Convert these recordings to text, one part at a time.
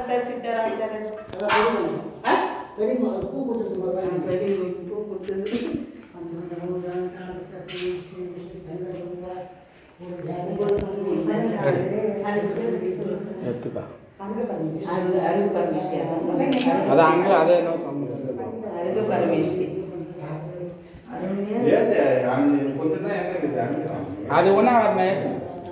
சித்தராச்சாரன் பெரியம்மா பூ கொடுத்துட்டு வருவாங்க வெளியே பூ கொடுத்தது எடுத்துக்கா அது அழகு பரமேஸ்வரி அதான் சொன்னேன். அது அங்கே அதே நோக்கம் அழகு பரமேஸ்வரி அது ஒன்றா வரணும் ஏற்று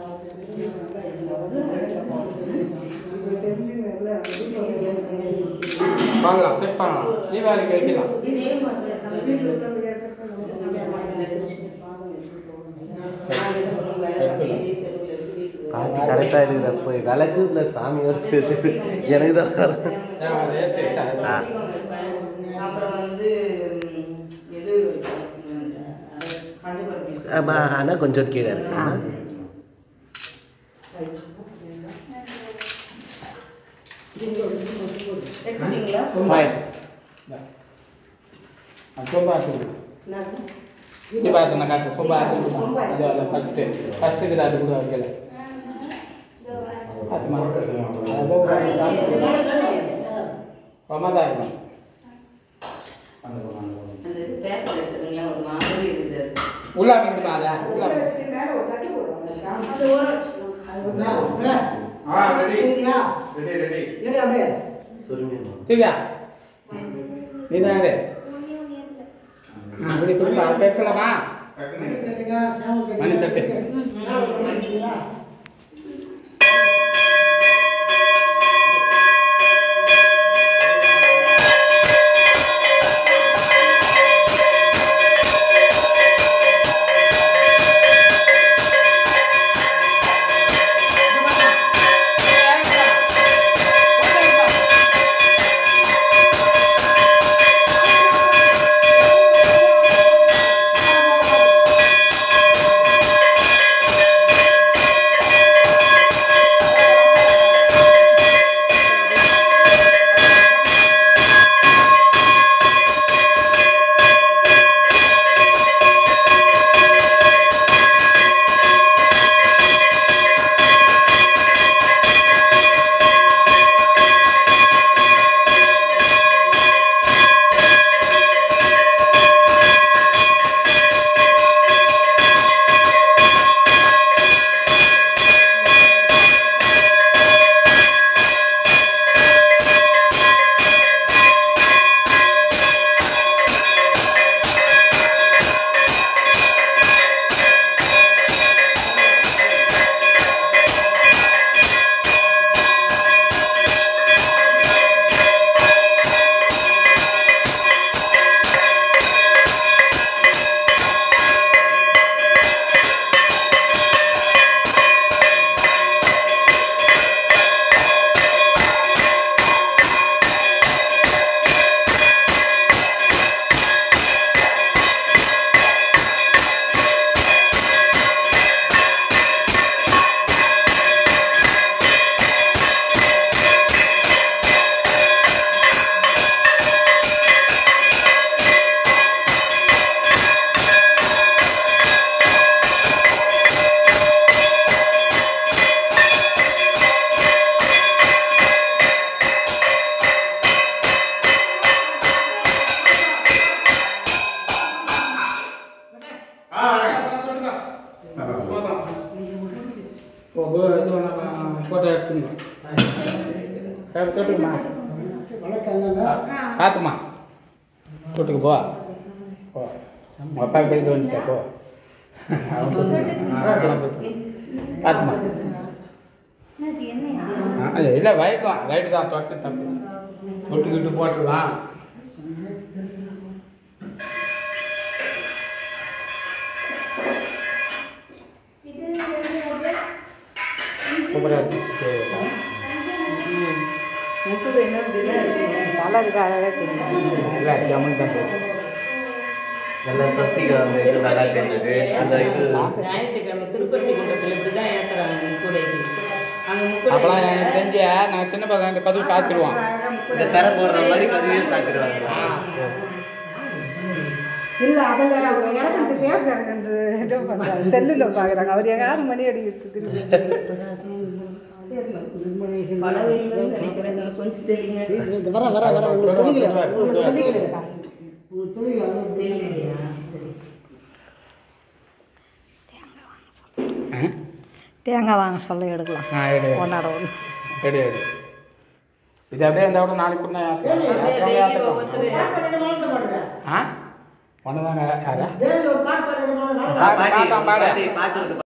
பண்ணலாம் செட் பண்ணலாம் தீபாவளிக்கு வைக்கலாம் பாட்டி கரெக்டாக இருக்கிற போய் விளக்கு ப்ளஸ் சாமியோட சேர்த்து எனக்கு தான் வரும். ஏன் அதை ஏற்றுக்கிட்டா ஆ. அப்புறம் வந்து ம், இது ம், அழகு பரமேஸ்வரி ஆமா ஆனால் கொஞ்சம் கீழே இருக்கு ஆ. எடுத்துட்டீங்களா பாயிண்ட் சொம்பா ஆட்டு தீபாவளி நான் காட்டு சொம்பா ஆட்டு அது அல்ல ஃபஸ்ட்டு ஃபஸ்ட்டுக்கு அது கூட வைக்கல ஆட்டுமா பமாதான் இருக்கும் அந்த இது பேப்பர் எடுத்துருங்களா ஒரு மாதிரி இருக்குது உள்ளா விட்டுமா அதை உள்ளா திவ்யா நீ தான் ஆ இப்படி கொடுப்பா பெட்டலாமா மணி தட்டு ஃபோட்டோ எடுத்துங்க தொட்டுக்குமா பார்த்துமா தொட்டுக்கு போ போ உங்கள் அப்பா போயிட்டு வந்துட்டா போ அவன் தொட்டுக்கு. ஆ, அதெல்லாம் போயிட்டு. பார்த்துமா ஆ, அது இல்லை வயக்கம் ரைட்டு தான் தொட்டு தப்பு தொட்டுக்கிட்டு போட்டுடலாம் சூப்பராக இருந்துச்சு முப்பது என்ன கலருக்கு அழகாக தெரியும் இல்லை ஜம்முன்னு தான் போகும் நல்லா சஸ்திகா அந்த இது நல்லா தெரியுது அந்த இது ஞாயிற்றுக்கிழமை திருப்பதி குண்டத்தில் இப்படி தான் ஏற்றுறாங்க முக்குடைக்கு அங்கே முக்குடை அப்போலாம் எனக்கு தெரிஞ்ச நான் சின்ன பசங்க இந்த கதவு சாத்திடுவான் இந்த தர போடுற மாதிரி கதையே சாத்திடுவாங்களா இல்ல அதில் எனக்கு அந்த பேப்பர் அந்த ஏதோ பண்ணுறாங்க செல்லில் பார்க்குறாங்க அவர் யாரும் மணி அடிக்கிறது திருப்பி படம் இல்லைன்னு நினைக்கிறேன் கொஞ்சம் தெரியுங்க இது வர வர வர உங்களுக்கு துணிக்கல உங்களுக்கு துணிக்கல இருக்கா? உங்களுக்கு துணிக்கல வந்து தெரியலையா சரி ஆ? தேங்காய் வாங்க சொல்ல எடுக்கலாம் ஆ எடு ஒன்னாட ஒன்று எடு எடு இது அப்படியே இந்த விட நாளைக்கு கூட அப்படியே டெய்லி ஒவ்வொருத்தர் பாட்டு பாட மாட்டேன் ஆ ஒன்று தாங்க யாரா தேவி ஒரு பாட்டு பாட பாடு, பாடு, பாடு. பாட்டு பாட்டு